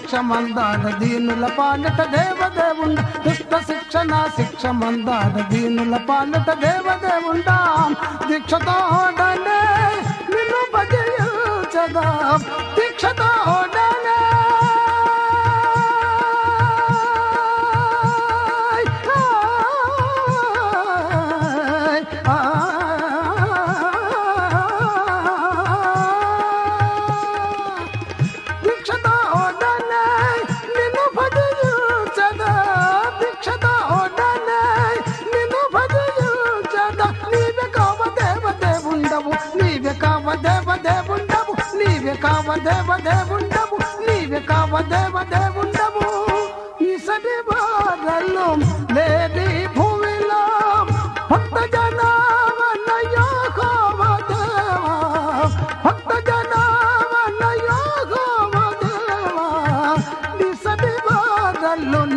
శిక్ష మందార దీనుల పాలట దేవదేవుండ దుష్ట శిక్షణ శిక్ష మందార దీనుల పాలట దేవదేవుండ దీక్షతోడనే నిన్ను భజయించదా దీక్షతోడనే దీక్షతో ఓడనే నిన్ను భజించదా దీక్షతో ఓడనే నిన్ను భజించదా నీవే కావ దేవ దేవుండవు నీవే కావ దేవ దేవుండవు నీవే కావ దేవ దేవుండవు నీవే కావ దేవ దేవుండవు ఈసటి బాధలు లేని భూమిలో భక్త జనావనయో కోవ దేవా భక్త జనావనయో కోవ దేవా ఈసటి బాధలు